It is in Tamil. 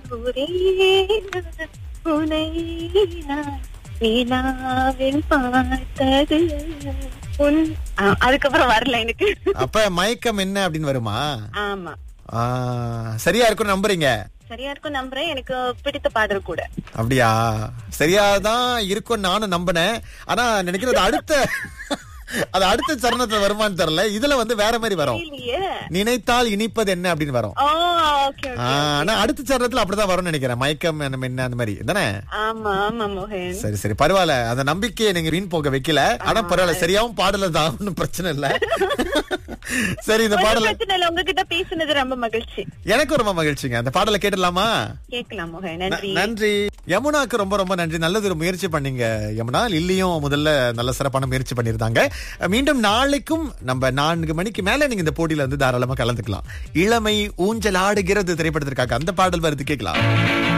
ஒரே உனை நான் நிலாவில் பார்த்தது உன் ஆ, அதுக்கப்புறம் வரல எனக்கு அப்ப மயக்கம் என்ன அப்படின்னு வருமா ஆமா ஆ, சரியா இருக்கும் நம்புறீங்க சரியா இருக்கும் நம்புறேன் எனக்கு பிடித்த பாடல் கூட அப்படியா சரியாதான் இருக்கும் நானும் நம்பினேன் ஆனா நினைக்கிறது அடுத்த அது அடுத்த சரணத்துல வருமான்னு தெரியல இதுல வந்து வேற மாதிரி வரும் இல்லையே நினைத்தால் இனிப்பது என்ன அப்படின்னு வரும் ஓ ஓகே ஆ, ஆனா அடுத்த சரணத்துல அப்படிதான் வரும்னு நினைக்கிறேன் மயக்கம் என்ன என்ன அந்த மாதிரி தானே ஆமா ஆமா மோகன் சரி சரி பரவாயில்ல அந்த நம்பிக்கையை நீங்க வீண் போக வைக்கல ஆனா பரவாயில்ல சரியாவும் பாடல தான் ஒண்ணும் பிரச்சனை இல்ல சரி இந்த ஒண்ணும் பாடல பிரச்சனை இல்ல உங்ககிட்ட பேசுனது ரொம்ப மகிழ்ச்சி எனக்கு ரொம்ப மகிழ்ச்சிங்க அந்த பாடலை கேட்டுடலாமா கேட்கலாம் மோகன் நன்றி நன்றி யமுனாக்கு ரொம்ப ரொம்ப நன்றி நல்லது ஒரு முயற்சி பண்ணீங்க யமுனா லில்லியும் முதல்ல நல்ல சிறப்பான முயற்சி பண்ணியிருந்தாங்க மீண்டும் நாளைக்கும் நம்ம நான்கு மணிக்கு மேல நீங்க இந்த போட்டியில வந்து தாராளமா கலந்துக்கலாம் இளமை ஊஞ்சல் ஆடுகிறது திரைப்படத்திற்காக அந்த பாடல் வருது கேட்கலாம்